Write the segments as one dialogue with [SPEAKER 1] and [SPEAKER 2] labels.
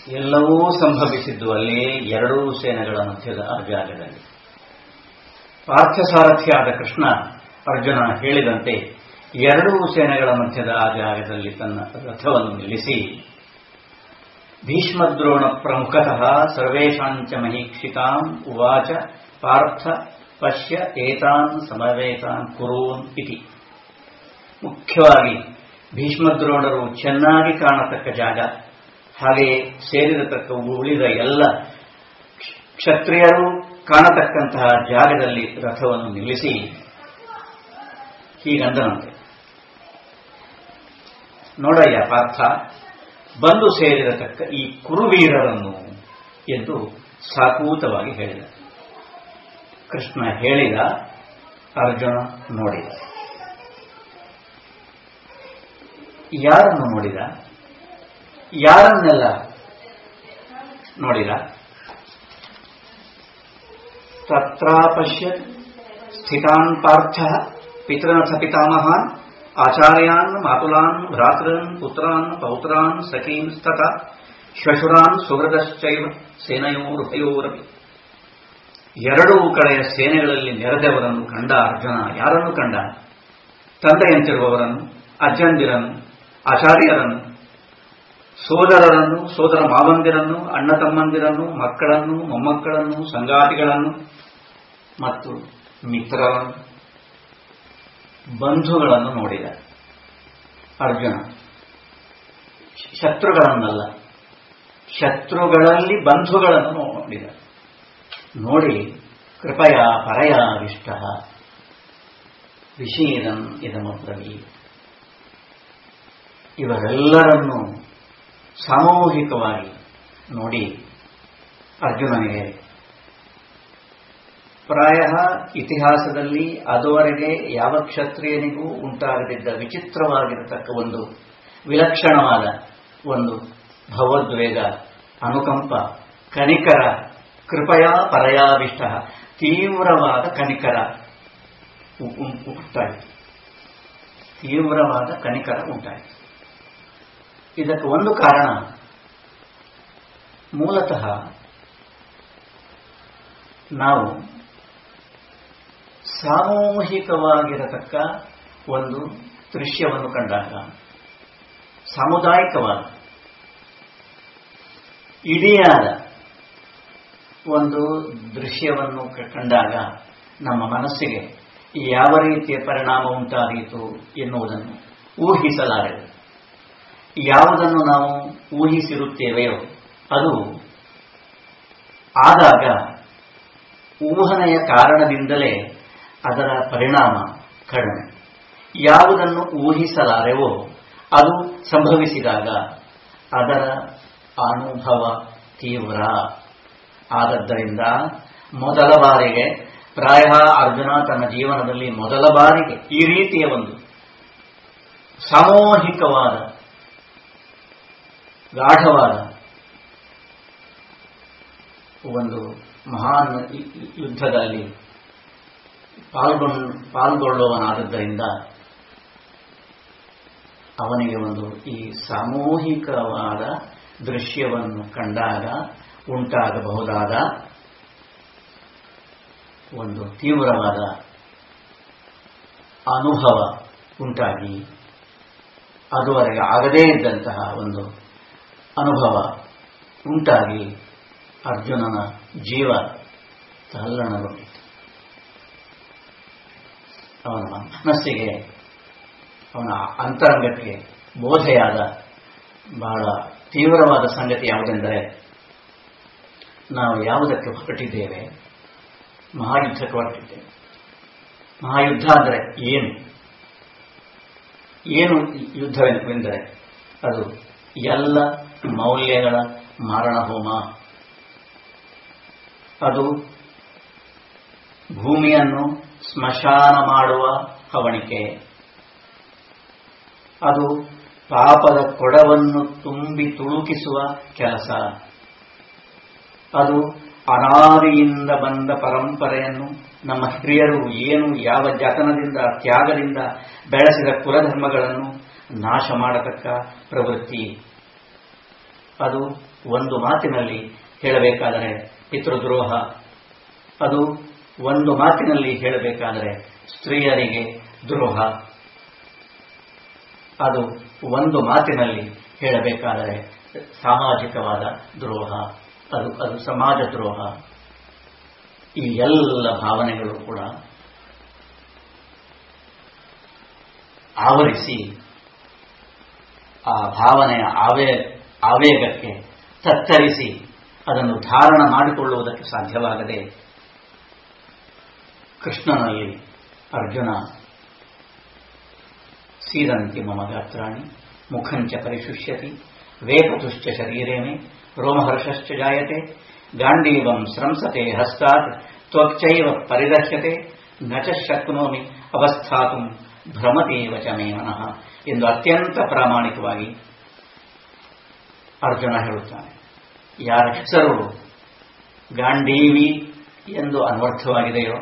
[SPEAKER 1] ಎಲ್ಲವೂ ಸಂಭವಿಸಿದ್ದು ಅಲ್ಲಿ ಎರಡೂ ಸೇನೆಗಳ ಮಧ್ಯದ ಆ ಜಾಗದಲ್ಲಿ ಪಾರ್ಥಸಾರಥಿಯಾದ ಕೃಷ್ಣ ಅರ್ಜುನ ಹೇಳಿದಂತೆ ಎರಡೂ ಸೇನೆಗಳ ಮಧ್ಯದ ಆ ಜಾಗದಲ್ಲಿ ತನ್ನ ರಥವನ್ನು ನಿಲ್ಲಿಸಿ ಭೀಷ್ಮದ್ರೋಣ ಪ್ರಮುಖತಃ ಸರ್ವೇಷಾಂಚ ಮಹೀಕ್ಷಿತಾಂ ಉವಾಚ ಪಾರ್ಥ ಪಶ್ಯ ಏತಾನ್ ಸಮವೇತಾನ್ ಕುರೂನ್ ಇತಿ ಮುಖ್ಯವಾಗಿ ಭೀಷ್ಮದ್ರೋಣರು ಚೆನ್ನಾಗಿ ಕಾಣತಕ್ಕ ಜಾಗ ಹಾಗೆಯೇ ಸೇರಿರತಕ್ಕ ಉಳಿದ ಎಲ್ಲ ಕ್ಷತ್ರಿಯರು ಕಾಣತಕ್ಕಂತಹ ಜಾಗದಲ್ಲಿ ರಥವನ್ನು ನಿಲ್ಲಿಸಿ ಹೀಗಂದನಂತೆ ನೋಡಯ್ಯ ಪಾರ್ಥ ಬಂದು ಸೇರಿರತಕ್ಕ ಈ ಕುರುವೀರರನ್ನು ಎಂದು ಸಾಕೂತವಾಗಿ ಹೇಳಿದ ಕೃಷ್ಣ ಹೇಳಿದ ಅರ್ಜುನ ನೋಡಿದ ಯಾರನ್ನು ನೋಡಿದ ಯಾರನ್ನೆಲ್ಲ ನೋಡಿದ ತತ್ರಾಪಶ್ಯ ಸ್ಥಿತಾನ್ ಪಾರ್ಥ ಪಿತೃನಥ ಪಿತಾಮಹಾನ್ ಆಚಾರ್ಯಾನ್ ಮಾತುಲಾನ್ ಭ್ರಾತೃನ್ ಪುತ್ರಾನ್ ಪೌತ್ರಾನ್ ಸಖೀನ್ ಸ್ತತ ಶ್ವಶುರಾನ್ ಸುಹೃದಶ್ಚೈವ ಸೇನೆಯೋರುಭಯೋರಪಿ ಎರಡೂ ಕಡೆಯ ಸೇನೆಗಳಲ್ಲಿ ನೆರೆದವರನ್ನು ಕಂಡ ಅರ್ಜುನ ಯಾರನ್ನು ಕಂಡ ತಂದೆಯಂತಿರುವವರನ್ನು ಅಜ್ಜಂದಿರನ್ನು ಆಚಾರ್ಯರನ್ನು ಸೋದರರನ್ನು ಸೋದರ ಮಾವಂದಿರನ್ನು ಅಣ್ಣ ತಮ್ಮಂದಿರನ್ನು ಮಕ್ಕಳನ್ನು ಮೊಮ್ಮಕ್ಕಳನ್ನು ಸಂಗಾತಿಗಳನ್ನು ಮತ್ತು ಮಿತ್ರರನ್ನು ಬಂಧುಗಳನ್ನು ನೋಡಿದ ಅರ್ಜುನ ಶತ್ರುಗಳನ್ನಲ್ಲ ಶತ್ರುಗಳಲ್ಲಿ ಬಂಧುಗಳನ್ನು ನೋಡಿದ ನೋಡಿ ಕೃಪಯ ಪರಯ ಇಷ್ಟ ವಿಷೀದಂ ಇದಮಬ್ರವೀ ಇವರೆಲ್ಲರನ್ನೂ ಸಾಮೂಹಿಕವಾಗಿ ನೋಡಿ ಅರ್ಜುನನಿಗೆ ಪ್ರಾಯ ಇತಿಹಾಸದಲ್ಲಿ ಅದುವರೆಗೆ ಯಾವ ಕ್ಷತ್ರಿಯನಿಗೂ ಉಂಟಾಗದಿದ್ದ ವಿಚಿತ್ರವಾಗಿರತಕ್ಕ ಒಂದು ವಿಲಕ್ಷಣವಾದ ಒಂದು ಭವದ್ವೇಗ ಅನುಕಂಪ ಕನಿಕರ ಕೃಪಯ ಪರಯಾವಿಷ್ಟ ತೀವ್ರವಾದ ಕನಿಕರ ಉಂಟಾಯಿತು ತೀವ್ರವಾದ ಕನಿಕರ ಉಂಟಾಯಿತು ಇದಕ್ಕೆ ಒಂದು ಕಾರಣ ಮೂಲತಃ ನಾವು ಸಾಮೂಹಿಕವಾಗಿರತಕ್ಕ ಒಂದು ದೃಶ್ಯವನ್ನು ಕಂಡಾಗ ಸಾಮುದಾಯಿಕವಾದ ಇಡಿಯಾದ ಒಂದು ದೃಶ್ಯವನ್ನು ಕಂಡಾಗ ನಮ್ಮ ಮನಸ್ಸಿಗೆ ಯಾವ ರೀತಿಯ ಪರಿಣಾಮ ಉಂಟಾದೀತು ಎನ್ನುವುದನ್ನು ಊಹಿಸಲಾರೆದು ಯಾವುದನ್ನು ನಾವು ಊಹಿಸಿರುತ್ತೇವೆಯೋ ಅದು ಆದಾಗ ಊಹನೆಯ ಕಾರಣದಿಂದಲೇ ಅದರ ಪರಿಣಾಮ ಕಡಿಮೆ ಯಾವುದನ್ನು ಊಹಿಸಲಾರೆವೋ ಅದು ಸಂಭವಿಸಿದಾಗ ಅದರ ಅನುಭವ ತೀವ್ರ ಆದದ್ದರಿಂದ ಮೊದಲ ಬಾರಿಗೆ ಪ್ರಾಯ ಅರ್ಜುನ ತನ್ನ ಜೀವನದಲ್ಲಿ ಮೊದಲ ಬಾರಿಗೆ ಈ ರೀತಿಯ ಒಂದು ಸಾಮೂಹಿಕವಾದ ಗಾಢವಾದ ಒಂದು ಮಹಾನ್ ಯುದ್ಧದಲ್ಲಿ ಪಾಲ್ಗೊಂಡು ಪಾಲ್ಗೊಳ್ಳುವನಾದದ್ದರಿಂದ ಅವನಿಗೆ ಒಂದು ಈ ಸಾಮೂಹಿಕವಾದ ದೃಶ್ಯವನ್ನು ಕಂಡಾಗ ಉಂಟಾಗಬಹುದಾದ ಒಂದು ತೀವ್ರವಾದ ಅನುಭವ ಉಂಟಾಗಿ ಅದುವರೆಗೆ ಆಗದೇ ಇದ್ದಂತಹ ಒಂದು ಅನುಭವ ಉಂಟಾಗಿ ಅರ್ಜುನನ ಜೀವ ತಲ್ಲಣಗೊಂಡಿತು ಅವನ ಮನಸ್ಸಿಗೆ ಅವನ ಅಂತರಂಗಕ್ಕೆ ಬೋಧೆಯಾದ ಬಹಳ ತೀವ್ರವಾದ ಸಂಗತಿ ಯಾವುದೆಂದರೆ ನಾವು ಯಾವುದಕ್ಕೆ ಹೊರಟಿದ್ದೇವೆ ಮಹಾಯುದ್ಧಕ್ಕೆ ಹೊರಟಿದ್ದೇವೆ ಮಹಾಯುದ್ಧ ಅಂದರೆ ಏನು ಏನು ಯುದ್ಧವೆಂದರೆ ಅದು ಎಲ್ಲ ಮೌಲ್ಯಗಳ ಮಾರಣಹೋಮ ಅದು ಭೂಮಿಯನ್ನು ಸ್ಮಶಾನ ಮಾಡುವ ಹವಣಿಕೆ ಅದು ಪಾಪದ ಕೊಡವನ್ನು ತುಂಬಿ ತುಳುಕಿಸುವ ಕೆಲಸ ಅದು ಅನಾದಿಯಿಂದ ಬಂದ ಪರಂಪರೆಯನ್ನು ನಮ್ಮ ಹಿರಿಯರು ಏನು ಯಾವ ಜತನದಿಂದ ತ್ಯಾಗದಿಂದ ಬೆಳೆಸಿದ ಕುಲಧರ್ಮಗಳನ್ನು ನಾಶ ಮಾಡತಕ್ಕ ಪ್ರವೃತ್ತಿ ಅದು ಒಂದು ಮಾತಿನಲ್ಲಿ ಹೇಳಬೇಕಾದರೆ ಪಿತೃದ್ರೋಹ ಅದು ಒಂದು ಮಾತಿನಲ್ಲಿ ಹೇಳಬೇಕಾದರೆ ಸ್ತ್ರೀಯರಿಗೆ ದ್ರೋಹ ಅದು ಒಂದು ಮಾತಿನಲ್ಲಿ ಹೇಳಬೇಕಾದರೆ ಸಾಮಾಜಿಕವಾದ ದ್ರೋಹ ಅದು ಅದು ಸಮಾಜ ದ್ರೋಹ ಈ ಎಲ್ಲ ಭಾವನೆಗಳು ಕೂಡ ಆವರಿಸಿ ಆ ಭಾವನೆಯ ಆವೇ ಆವೇಗಕ್ಕೆ ತತ್ತರಿಸಿ ಅದನ್ನು ಧಾರಣ ಮಾಡಿಕೊಳ್ಳುವುದಕ್ಕೆ ಸಾಧ್ಯವಾಗದೆ ಕೃಷ್ಣನಲ್ಲಿ ಅರ್ಜುನ ಸೀದಂತಿ ಮಮ ಗಾತ್ರಾಣಿ ಮುಖಂಚ ಪರಿಶುಷ್ಯತಿ ವೇಪತುಶ್ಚ ಶರೀರೇ ಮೇ ರೋಮಹರ್ಷಶ್ಚ ಜಾಯತೆ ಗಾಂಡೀವಂ ಸ್ರಂಸತೆ ಹಸ್ತಾತ್ ತ್ವಕ್ಚೈವ ಪರಿದರ್ಶ್ಯತೆ ನ ಚ ಶಕ್ನೋಮಿ ಅವಸ್ಥಾತು ಭ್ರಮತೀವ ಚ ಮೇ ಮನಃ ಎಂದು ಅತ್ಯಂತ ಪ್ರಾಮಾಣಿಕವಾಗಿ ಅರ್ಜುನ ಹೇಳುತ್ತಾನೆ ಯಾರ ಹೆಸರು ಗಾಂಡೀವಿ ಎಂದು ಅನ್ವರ್ಥವಾಗಿದೆಯೋ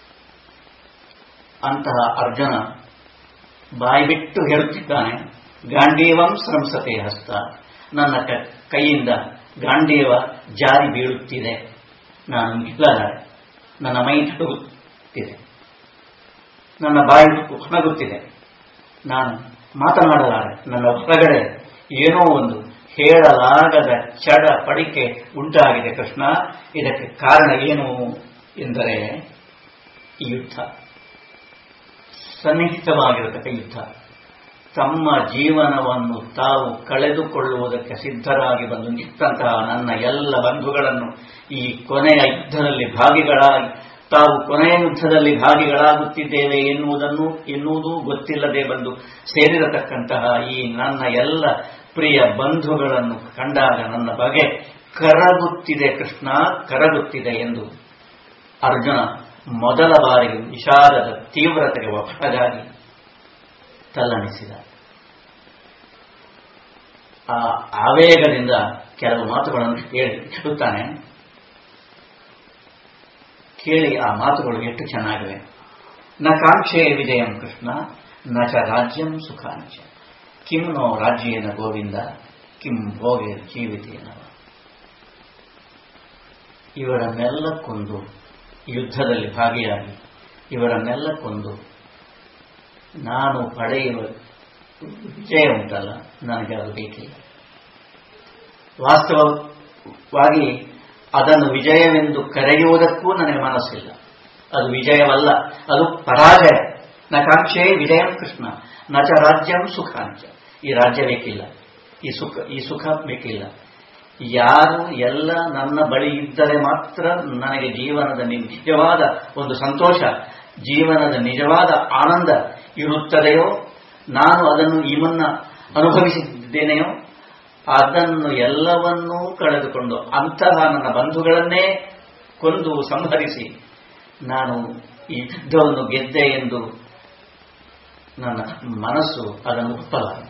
[SPEAKER 1] ಅಂತಹ ಅರ್ಜುನ ಬಾಯಿಬಿಟ್ಟು ಹೇಳುತ್ತಿದ್ದಾನೆ ಗಾಂಡೀವಂ ಸ್ರಂಸತೆ ಹಸ್ತ ನನ್ನ ಕೈಯಿಂದ ಗಾಂಡೀವ ಜಾರಿ ಬೀಳುತ್ತಿದೆ ನಾನು ನಿಲ್ಲಲಾರೆ ನನ್ನ ಮೈ ನಡುಗುತ್ತಿದೆ ನನ್ನ ಬಾಯಿ ಹೊಣಗುತ್ತಿದೆ ನಾನು ಮಾತನಾಡಲಾರೆ ನನ್ನ ಹೊರಗಡೆ ಏನೋ ಒಂದು ಹೇಳಲಾಗದ ಚಡ ಪಡಿಕೆ ಉಂಟಾಗಿದೆ ಕೃಷ್ಣ ಇದಕ್ಕೆ ಕಾರಣ ಏನು ಎಂದರೆ ಈ ಯುದ್ಧ ಸನ್ನಿಹಿತವಾಗಿರತಕ್ಕ ಯುದ್ಧ ತಮ್ಮ ಜೀವನವನ್ನು ತಾವು ಕಳೆದುಕೊಳ್ಳುವುದಕ್ಕೆ ಸಿದ್ಧರಾಗಿ ಬಂದು ನಿಂತಹ ನನ್ನ ಎಲ್ಲ ಬಂಧುಗಳನ್ನು ಈ ಕೊನೆಯ ಯುದ್ಧದಲ್ಲಿ ಭಾಗಿಗಳಾಗಿ ತಾವು ಕೊನೆಯ ಯುದ್ಧದಲ್ಲಿ ಭಾಗಿಗಳಾಗುತ್ತಿದ್ದೇವೆ ಎನ್ನುವುದನ್ನು ಎನ್ನುವುದೂ ಗೊತ್ತಿಲ್ಲದೆ ಬಂದು ಸೇರಿರತಕ್ಕಂತಹ ಈ ನನ್ನ ಎಲ್ಲ ಪ್ರಿಯ ಬಂಧುಗಳನ್ನು ಕಂಡಾಗ ನನ್ನ ಬಗೆ ಕರಗುತ್ತಿದೆ ಕೃಷ್ಣ ಕರಗುತ್ತಿದೆ ಎಂದು ಅರ್ಜುನ ಮೊದಲ ಬಾರಿಗೆ ವಿಷಾದದ ತೀವ್ರತೆಗೆ ಒಳಗಾಗಿ ತಲ್ಲಣಿಸಿದ ಆ ಆವೇಗದಿಂದ ಕೆಲವು ಮಾತುಗಳನ್ನು ಕೇಳಿ ಹೇಳುತ್ತಾನೆ ಕೇಳಿ ಆ ಮಾತುಗಳು ಎಷ್ಟು ಚೆನ್ನಾಗಿವೆ ನ ಕಾಂಕ್ಷೆ ವಿಜಯಂ ಕೃಷ್ಣ ನ ಚ ರಾಜ್ಯಂ ಸುಖಾಂಚ ಕಿಂ ನೋ ರಾಜ್ಯೇನ ಗೋವಿಂದ ಕಿಂ ಭೋಗೆ ಜೀವಿತೇನವ ಇವರನ್ನೆಲ್ಲ ಕೊಂದು ಯುದ್ಧದಲ್ಲಿ ಭಾಗಿಯಾಗಿ ಇವರನ್ನೆಲ್ಲ ಕೊಂದು ನಾನು ಪಡೆಯುವ ವಿಜಯ ಉಂಟಲ್ಲ ನನಗೆ ಅದು ಬೇಕಿಲ್ಲ ವಾಸ್ತವವಾಗಿ ಅದನ್ನು ವಿಜಯವೆಂದು ಕರೆಯುವುದಕ್ಕೂ ನನಗೆ ಮನಸ್ಸಿಲ್ಲ ಅದು ವಿಜಯವಲ್ಲ ಅದು ಪರಾಜಯ ನ ಕಾಂಕ್ಷೆ ವಿಜಯಂ ಕೃಷ್ಣ ನ ಚ ರಾಜ್ಯಂ ಸುಖಾಂಚ ಈ ರಾಜ್ಯ ಬೇಕಿಲ್ಲ ಈ ಸುಖ ಈ ಸುಖ ಬೇಕಿಲ್ಲ ಯಾರು ಎಲ್ಲ ನನ್ನ ಬಳಿ ಇದ್ದರೆ ಮಾತ್ರ ನನಗೆ ಜೀವನದ ನಿಜವಾದ ಒಂದು ಸಂತೋಷ ಜೀವನದ ನಿಜವಾದ ಆನಂದ ಇರುತ್ತದೆಯೋ ನಾನು ಅದನ್ನು ಈ ಮುನ್ನ ಅನುಭವಿಸಿದ್ದೇನೆಯೋ ಅದನ್ನು ಎಲ್ಲವನ್ನೂ ಕಳೆದುಕೊಂಡು ಅಂತಹ ನನ್ನ ಬಂಧುಗಳನ್ನೇ ಕೊಂದು ಸಂಹರಿಸಿ ನಾನು ಈ ಯುದ್ಧವನ್ನು ಗೆದ್ದೆ ಎಂದು ನನ್ನ ಮನಸ್ಸು ಅದನ್ನು ಒಪ್ಪಲಾರೆ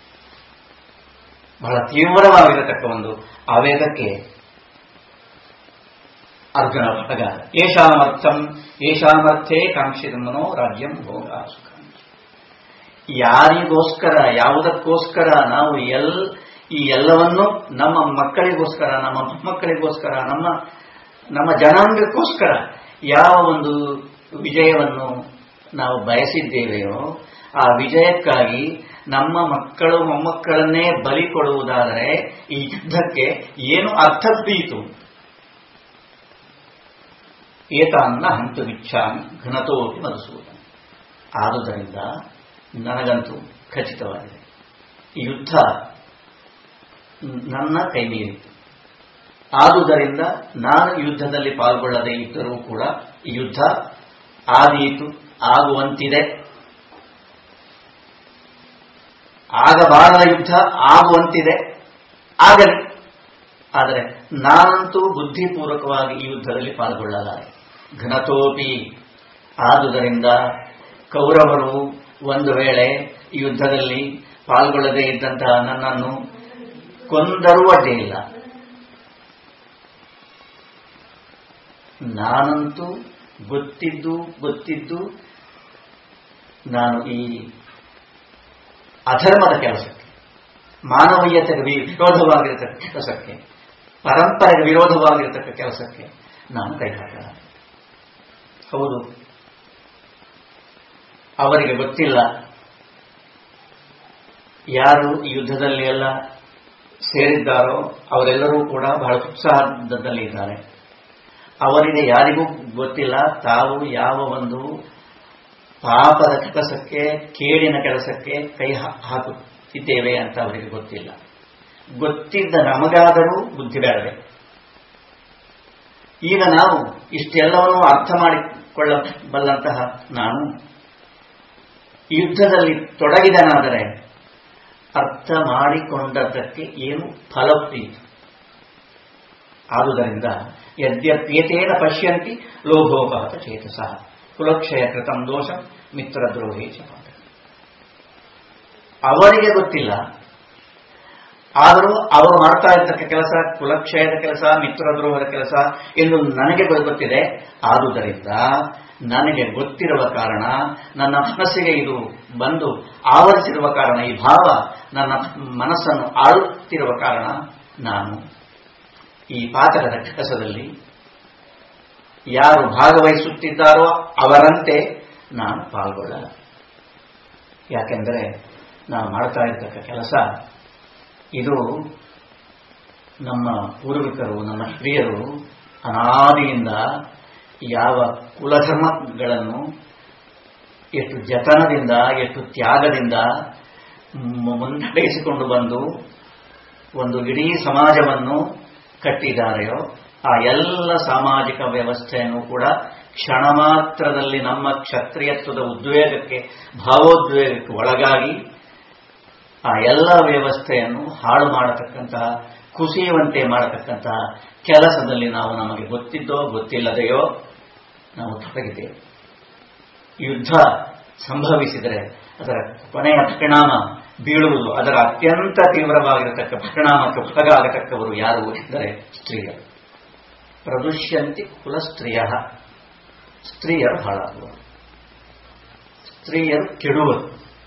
[SPEAKER 1] ಬಹಳ ತೀವ್ರವಾಗಿರತಕ್ಕ ಒಂದು ಆವೇಗಕ್ಕೆ ಅರ್ಜುನ ಒಳಗಾದ ಏಷಾಮರ್ಥಂ ಏಷಾಮರ್ಥೇ ಕಾಂಕ್ಷಿತಮನೋ ರಾಜ್ಯಂ ಭೋಗ ಸುಖ ಯಾರಿಗೋಸ್ಕರ ಯಾವುದಕ್ಕೋಸ್ಕರ ನಾವು ಎಲ್ ಈ ಎಲ್ಲವನ್ನು ನಮ್ಮ ಮಕ್ಕಳಿಗೋಸ್ಕರ ನಮ್ಮ ಮೊಮ್ಮಕ್ಕಳಿಗೋಸ್ಕರ ನಮ್ಮ ನಮ್ಮ ಜನಾಂಗಕ್ಕೋಸ್ಕರ ಯಾವ ಒಂದು ವಿಜಯವನ್ನು ನಾವು ಬಯಸಿದ್ದೇವೆಯೋ ಆ ವಿಜಯಕ್ಕಾಗಿ ನಮ್ಮ ಮಕ್ಕಳು ಮೊಮ್ಮಕ್ಕಳನ್ನೇ ಬಲಿ ಕೊಡುವುದಾದರೆ ಈ ಯುದ್ಧಕ್ಕೆ ಏನು ಅರ್ಥ ಬೀತು ಏತಾನ್ನ ಹಂತು ವಿಚ್ಛಾಮಿ ಘನತೋಪಿ ಮಧುಸೂದನ ಆದುದರಿಂದ ನನಗಂತೂ ಖಚಿತವಾಗಿದೆ ಈ ಯುದ್ಧ ನನ್ನ ಕೈ ಮೀರಿತು ಆದುದರಿಂದ ನಾನು ಯುದ್ಧದಲ್ಲಿ ಪಾಲ್ಗೊಳ್ಳದೇ ಇದ್ದರೂ ಕೂಡ ಈ ಯುದ್ಧ ಆದೀತು ಆಗುವಂತಿದೆ ಆಗಬಾರದ ಯುದ್ಧ ಆಗುವಂತಿದೆ ಆಗಲಿ ಆದರೆ ನಾನಂತೂ ಬುದ್ಧಿಪೂರ್ವಕವಾಗಿ ಈ ಯುದ್ಧದಲ್ಲಿ ಪಾಲ್ಗೊಳ್ಳಲಾರೆ ಘನತೋಪಿ ಆದುದರಿಂದ ಕೌರವರು ಒಂದು ವೇಳೆ ಈ ಯುದ್ಧದಲ್ಲಿ ಪಾಲ್ಗೊಳ್ಳದೇ ಇದ್ದಂತಹ ನನ್ನನ್ನು ಕೊಂದರೂ ಅಡ್ಡಿಯಿಲ್ಲ ನಾನಂತೂ ಗೊತ್ತಿದ್ದು ಗೊತ್ತಿದ್ದು ನಾನು ಈ ಅಧರ್ಮದ ಕೆಲಸಕ್ಕೆ ಮಾನವೀಯತೆಗೆ ವಿರೋಧವಾಗಿರತಕ್ಕ ಕೆಲಸಕ್ಕೆ ಪರಂಪರೆಗೆ ವಿರೋಧವಾಗಿರತಕ್ಕ ಕೆಲಸಕ್ಕೆ ನಾನು ಕೈ ಹಾಕಲ್ಲ ಹೌದು ಅವರಿಗೆ ಗೊತ್ತಿಲ್ಲ ಯಾರು ಈ ಯುದ್ಧದಲ್ಲಿ ಎಲ್ಲ ಸೇರಿದ್ದಾರೋ ಅವರೆಲ್ಲರೂ ಕೂಡ ಬಹಳ ಉತ್ಸಾಹದಲ್ಲಿ ಇದ್ದಾರೆ ಅವರಿಗೆ ಯಾರಿಗೂ ಗೊತ್ತಿಲ್ಲ ತಾವು ಯಾವ ಒಂದು ಪಾಪದ ಕೆಲಸಕ್ಕೆ ಕೇಡಿನ ಕೆಲಸಕ್ಕೆ ಕೈ ಹಾಕುತ್ತಿದ್ದೇವೆ ಅಂತ ಅವರಿಗೆ ಗೊತ್ತಿಲ್ಲ ಗೊತ್ತಿದ್ದ ನಮಗಾದರೂ ಬುದ್ಧಿ ಬೇಡವೆ ಈಗ ನಾವು ಇಷ್ಟೆಲ್ಲವನ್ನೂ ಅರ್ಥ ಮಾಡಿಕೊಳ್ಳಬಲ್ಲಂತಹ ನಾನು ಯುದ್ಧದಲ್ಲಿ ತೊಡಗಿದನಾದರೆ ಅರ್ಥ ಮಾಡಿಕೊಂಡದ್ದಕ್ಕೆ ಏನು ಫಲಪ್ರೀತಿ ಆದುದರಿಂದ ಯದ್ಯಪ್ಯೇತೇನ ಪಶ್ಯಂತಿ ಲೋಭೋಪಹತ ಚೇತಸ ಕುಲಕ್ಷಯ ಕೃತಂ ದೋಷ ಮಿತ್ರದ್ರೋಹೇ ಚ ಅವರಿಗೆ ಗೊತ್ತಿಲ್ಲ ಆದರೂ ಅವರು ಮಾಡ್ತಾ ಇರ್ತಕ್ಕ ಕೆಲಸ ಕುಲಕ್ಷಯದ ಕೆಲಸ ಮಿತ್ರದ್ರೋಹದ ಕೆಲಸ ಎಂದು ನನಗೆ ಗೊತ್ತಿದೆ ಆದುದರಿಂದ ನನಗೆ ಗೊತ್ತಿರುವ ಕಾರಣ ನನ್ನ ಮನಸ್ಸಿಗೆ ಇದು ಬಂದು ಆವರಿಸಿರುವ ಕಾರಣ ಈ ಭಾವ ನನ್ನ ಮನಸ್ಸನ್ನು ಆಳುತ್ತಿರುವ ಕಾರಣ ನಾನು ಈ ಪಾತಕದ ಕೆಲಸದಲ್ಲಿ ಯಾರು ಭಾಗವಹಿಸುತ್ತಿದ್ದಾರೋ ಅವರಂತೆ ನಾನು ಪಾಲ್ಗೊಳ್ಳಲ್ಲ ಯಾಕೆಂದರೆ ನಾವು ಮಾಡ್ತಾ ಇರ್ತಕ್ಕ ಕೆಲಸ ಇದು ನಮ್ಮ ಪೂರ್ವಿಕರು ನಮ್ಮ ಹಿರಿಯರು ಅನಾದಿಯಿಂದ ಯಾವ ಕುಲಧರ್ಮಗಳನ್ನು ಎಷ್ಟು ಜತನದಿಂದ ಎಷ್ಟು ತ್ಯಾಗದಿಂದ ಮುನ್ನಡೆಸಿಕೊಂಡು ಬಂದು ಒಂದು ಇಡೀ ಸಮಾಜವನ್ನು ಕಟ್ಟಿದ್ದಾರೆಯೋ ಆ ಎಲ್ಲ ಸಾಮಾಜಿಕ ವ್ಯವಸ್ಥೆಯನ್ನು ಕೂಡ ಕ್ಷಣ ಮಾತ್ರದಲ್ಲಿ ನಮ್ಮ ಕ್ಷತ್ರಿಯತ್ವದ ಉದ್ವೇಗಕ್ಕೆ ಭಾವೋದ್ವೇಗಕ್ಕೆ ಒಳಗಾಗಿ ಆ ಎಲ್ಲ ವ್ಯವಸ್ಥೆಯನ್ನು ಹಾಳು ಮಾಡತಕ್ಕಂತಹ ಕುಸಿಯುವಂತೆ ಮಾಡತಕ್ಕಂತಹ ಕೆಲಸದಲ್ಲಿ ನಾವು ನಮಗೆ ಗೊತ್ತಿದ್ದೋ ಗೊತ್ತಿಲ್ಲದೆಯೋ ನಾವು ತೊಡಗಿದ್ದೇವೆ ಯುದ್ಧ ಸಂಭವಿಸಿದರೆ ಅದರ ಕೊನೆಯ ಪರಿಣಾಮ ಬೀಳುವುದು ಅದರ ಅತ್ಯಂತ ತೀವ್ರವಾಗಿರತಕ್ಕ ಪರಿಣಾಮಕ್ಕೆ ಒಳಗಾಗತಕ್ಕವರು ಯಾರು ಎಂದರೆ ಸ್ತ್ರೀಯರು ಪ್ರದುಷ್ಯಂತಿ ಕುಲ ಸ್ತ್ರೀಯ ಸ್ತ್ರೀಯರು ಹಾಳಾಗುವರು ಸ್ತ್ರೀಯರು ಕೆಡುವರು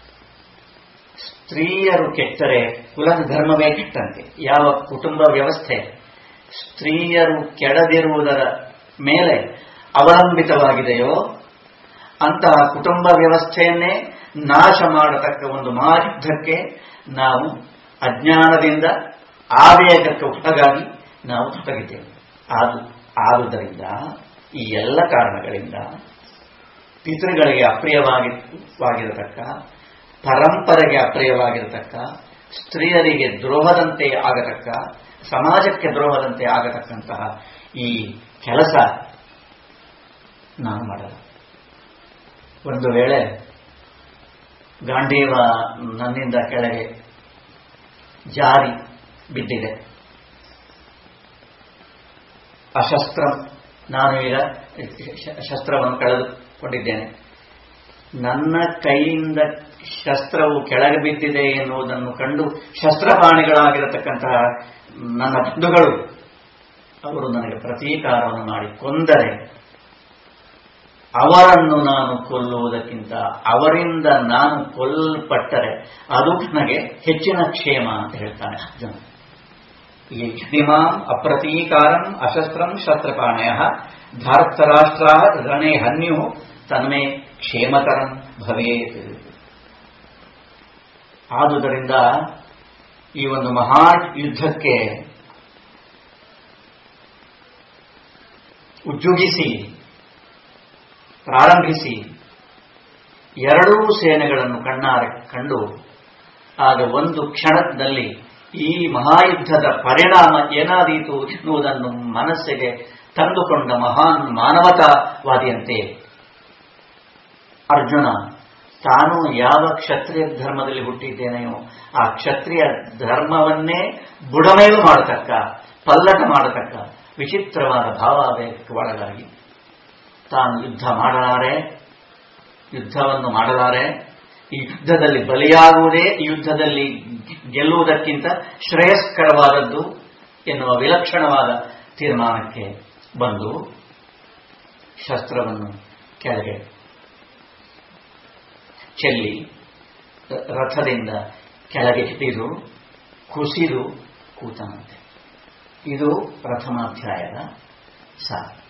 [SPEAKER 1] ಸ್ತ್ರೀಯರು ಕೆಟ್ಟರೆ ಕುಲದ ಧರ್ಮವೇ ಕೆಟ್ಟಂತೆ ಯಾವ ಕುಟುಂಬ ವ್ಯವಸ್ಥೆ ಸ್ತ್ರೀಯರು ಕೆಡದಿರುವುದರ ಮೇಲೆ ಅವಲಂಬಿತವಾಗಿದೆಯೋ ಅಂತಹ ಕುಟುಂಬ ವ್ಯವಸ್ಥೆಯನ್ನೇ ನಾಶ ಮಾಡತಕ್ಕ ಒಂದು ಮಹಾಯುದ್ಧಕ್ಕೆ ನಾವು ಅಜ್ಞಾನದಿಂದ ಆವೇಗಕ್ಕೆ ಒಳಗಾಗಿ ನಾವು ತೊಡಗಿದ್ದೇವೆ ಆದು ಆದುದರಿಂದ ಈ ಎಲ್ಲ ಕಾರಣಗಳಿಂದ ಪಿತೃಗಳಿಗೆ ಅಪ್ರಿಯವಾಗಿರತಕ್ಕ ಪರಂಪರೆಗೆ ಅಪ್ರಿಯವಾಗಿರತಕ್ಕ ಸ್ತ್ರೀಯರಿಗೆ ದ್ರೋಹದಂತೆ ಆಗತಕ್ಕ ಸಮಾಜಕ್ಕೆ ದ್ರೋಹದಂತೆ ಆಗತಕ್ಕಂತಹ ಈ ಕೆಲಸ ನಾನು ಮಾಡಲ್ಲ ಒಂದು ವೇಳೆ ಗಾಂಡೀವ ನನ್ನಿಂದ ಕೆಳಗೆ ಜಾರಿ ಬಿದ್ದಿದೆ ಅಶಸ್ತ್ರ ನಾನು ಈಗ ಶಸ್ತ್ರವನ್ನು ಕಳೆದುಕೊಂಡಿದ್ದೇನೆ ನನ್ನ ಕೈಯಿಂದ ಶಸ್ತ್ರವು ಕೆಳಗೆ ಬಿದ್ದಿದೆ ಎನ್ನುವುದನ್ನು ಕಂಡು ಶಸ್ತ್ರಪಾಣಿಗಳಾಗಿರತಕ್ಕಂತಹ ನನ್ನ ಬಂಧುಗಳು ಅವರು ನನಗೆ ಪ್ರತೀಕಾರವನ್ನು ಮಾಡಿ ಕೊಂದರೆ ಅವರನ್ನು ನಾನು ಕೊಲ್ಲುವುದಕ್ಕಿಂತ ಅವರಿಂದ ನಾನು ಕೊಲ್ಲಲ್ಪಟ್ಟರೆ ಅದು ನನಗೆ ಹೆಚ್ಚಿನ ಕ್ಷೇಮ ಅಂತ ಹೇಳ್ತಾನೆ ಅರ್ಜುನ ಯಜ್ಞಿಮಾಂ ಅಪ್ರತೀಕಾರಂ ಅಶಸ್ತ್ರಂ ಶಸ್ತ್ರಪಾಣಯ ಧಾರ್ತರಾಷ್ಟ್ರ ರಣೆ ಹನ್ಯು ತನ್ಮೇ ಕ್ಷೇಮಕರಂ ಭವೇತ್ ಆದುದರಿಂದ ಈ ಒಂದು ಮಹಾ ಯುದ್ಧಕ್ಕೆ ಉಜ್ಜುಗಿಸಿ ಪ್ರಾರಂಭಿಸಿ ಎರಡೂ ಸೇನೆಗಳನ್ನು ಕಣ್ಣಾರೆ ಕಂಡು ಆಗ ಒಂದು ಕ್ಷಣದಲ್ಲಿ ಈ ಮಹಾಯುದ್ಧದ ಪರಿಣಾಮ ಏನಾದೀತು ಎನ್ನುವುದನ್ನು ಮನಸ್ಸಿಗೆ ತಂದುಕೊಂಡ ಮಹಾನ್ ಮಾನವತಾವಾದಿಯಂತೆ ಅರ್ಜುನ ತಾನು ಯಾವ ಕ್ಷತ್ರಿಯ ಧರ್ಮದಲ್ಲಿ ಹುಟ್ಟಿದ್ದೇನೆಯೋ ಆ ಕ್ಷತ್ರಿಯ ಧರ್ಮವನ್ನೇ ಬುಡಮೇಲು ಮಾಡತಕ್ಕ ಪಲ್ಲಟ ಮಾಡತಕ್ಕ ವಿಚಿತ್ರವಾದ ಭಾವಾವೇಗಕ್ಕೆ ಒಳಗಾಗಿ ತಾನು ಯುದ್ಧ ಮಾಡಲಾರೆ ಯುದ್ಧವನ್ನು ಮಾಡಲಾರೆ ಈ ಯುದ್ಧದಲ್ಲಿ ಬಲಿಯಾಗುವುದೇ ಈ ಯುದ್ಧದಲ್ಲಿ ಗೆಲ್ಲುವುದಕ್ಕಿಂತ ಶ್ರೇಯಸ್ಕರವಾದದ್ದು ಎನ್ನುವ ವಿಲಕ್ಷಣವಾದ ತೀರ್ಮಾನಕ್ಕೆ ಬಂದು ಶಸ್ತ್ರವನ್ನು ಕೆಳಗೆ ಚೆಲ್ಲಿ ರಥದಿಂದ ಕೆಳಗೆ ಹಿಡಿದು ಕುಸಿದು ಕೂತನಂತೆ ಇದು ಪ್ರಥಮಾಧ್ಯಾಯದ ಸಾರ